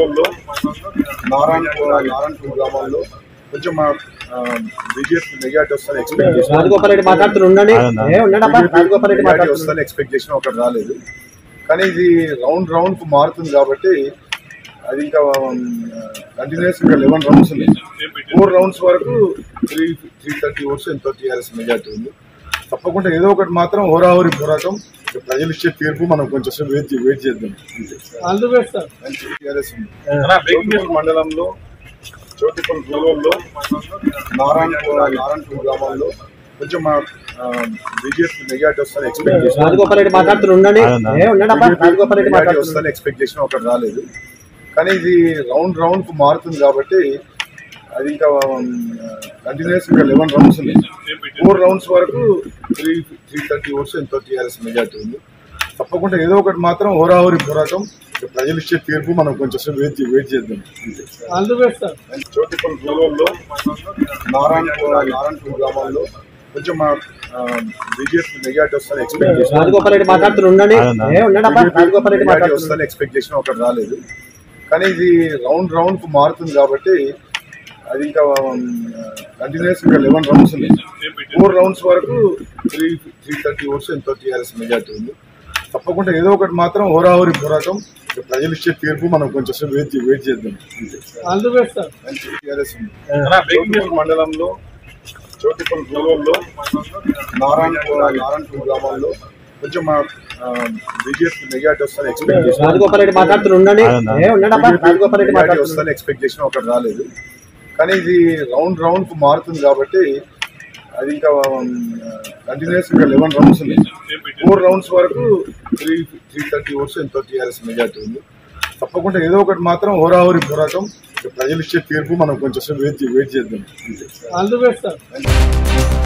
రూరల్లో నారాయణపూర్ నారాయణపూర్ గ్రామాల్లో కొంచెం మా బీజేపీ మెజార్టీ వస్తాను ఎక్స్పెక్ట్ చేసిన రాజగోపాల్ రెడ్డి మాట్లాడుతున్నారు ఉండండి ఏ ఉండడబ్బా రాజగోపాల్ రెడ్డి మెజార్టీ మాట్లాడుతున్నారు వస్తాను ఎక్స్పెక్ట్ చేసిన ఒకటి రాలేదు కానీ ఇది రౌండ్ రౌండ్ కు మారుతుంది కాబట్టి అది ఇంకా కంటిన్యూస్ ఇంకా లెవెన్ రౌండ్స్ ఉన్నాయి ఫోర్ రౌండ్స్ వరకు త్రీ త్రీ థర్టీ ఓట్స్ ఎంతో టీఆర్ఎస్ మెజార్టీ ఉంది తప్పకుండా ఏదో ఒకటి మాత్రం హోరాహోరి పోరాటం ఇక ప్రజలు ఇచ్చే తీర్పు మనం కొంచెం సేపు వెయిట్ చే- వెయిట్ చేద్దాం అంతే. ఆల్ ది బెస్ట్ సార్ మంచి టీఆర్ఎస్ ఉంది చోటుపల్లి మండలంలో చోటుపల్లి రూరల్లో నారాయణపూర్ నారాయణపూర్ గ్రామాల్లో కొంచెం మా బీజేపీ మెజార్టీ వస్తాను ఎక్స్పెక్ట్ చేసిన రాజగోపాల్ రెడ్డి మాట్లాడుతున్నారు ఉండండి ఏ ఉండడబ్బా రాజగోపాల్ రెడ్డి మెజార్టీ మాట్లాడుతున్నారు వస్తాను ఎక్స్పెక్ట్ చేసిన ఒకటి రాలేదు కానీ ఇది రౌండ్ రౌండ్ కు మారుతుంది కాబట్టి అది ఇంకా కంటిన్యూస్ ఇంకా లెవెన్ రౌండ్స్ ఉన్నాయి ఫోర్ రౌండ్స్ వరకు త్రీ త్రీ థర్టీ ఓట్స్ ఎంతో టీఆర్ఎస్ మెజార్టీ ఉంది తప్పకుండా ఏదో ఒకటి మాత్రం హోరాహోరి పోరాటం ఇక ప్రజలు ఇచ్చే తీర్పు మనం కొంచెం సేపు వెయిట్ చే- వెయిట్ చేద్దాం అంతే. All the best sir Chotupalli రూరల్లో నారాయణపూర్ నారాయణపూర్ గ్రామాల్లో కొంచెం మా బీజేపీ మెజార్టీ వస్తాను ఎక్స్పెక్ట్ చేసిన రాజగోపాల్ రెడ్డి మాట్లాడుతున్నారు ఉండండి ఏ ఉండడబ్బా రాజగోపాల్ రెడ్డి మెజార్టీ మాట్లాడుతున్నారు వస్తాను ఎక్స్పెక్ట్ చేసిన ఒకటి రాలేదు కానీ ఇది రౌండ్ రౌండ్ కు మారుతుంది కాబట్టి అది ఇంకా కంటిన్యూస్ ఇంకా లెవెన్ రౌండ్స్ ఉన్నాయి ఫోర్ రౌండ్స్ వరకు త్రీ త్రీ థర్టీ ఓట్స్ ఎంతో టీఆర్ఎస్ మెజార్టీ ఉంది తప్పకుండా ఏదో ఒకటి మాత్రం హోరాహోరి పోరాటం ఇక ప్రజలు ఇచ్చే తీర్పు మనం కొంచెం సేపు వెయిట్ చే- వెయిట్ చేద్దాం అంతే. ఆల్ ది బెస్ట్ సార్ మంచి టీఆర్ఎస్ ఉంది చోటుపల్లి మండలంలో చోటుపల్లి రూరల్లో నారాయణపూర్ నారాయణపూర్ గ్రామాల్లో కొంచెం మా బీజేపీ మెజార్టీ వస్తాను ఎక్స్పెక్ట్ చేసిన రాజగోపాల్ రెడ్డి మాట్లాడుతున్నారు ఉండండి ఏ ఉండడబ్బా రాజగోపాల్ రెడ్డి మెజార్టీ మాట్లాడుతున్నారు వస్తాను ఎక్స్పెక్ట్ చేసిన ఒకటి రాలేదు కానీ ఇది రౌండ్ రౌండ్ కు మారుతుంది కాబట్టి అది ఇంకా కంటిన్యూస్ ఇంకా లెవెన్ రౌండ్స్ ఉన్నాయి ఫోర్ రౌండ్స్ వరకు త్రీ త్రీ థర్టీ ఓట్స్ ఎంతో టీఆర్ఎస్ మెజార్టీ ఉంది తప్పకుండా ఏదో ఒకటి మాత్రం హోరాహోరి పోరాటం ఇక ప్రజలు ఇచ్చే తీర్పు మనం కొంచెం సేపు వెయిట్ చే- వెయిట్ చేద్దాం అంతే. All the best sir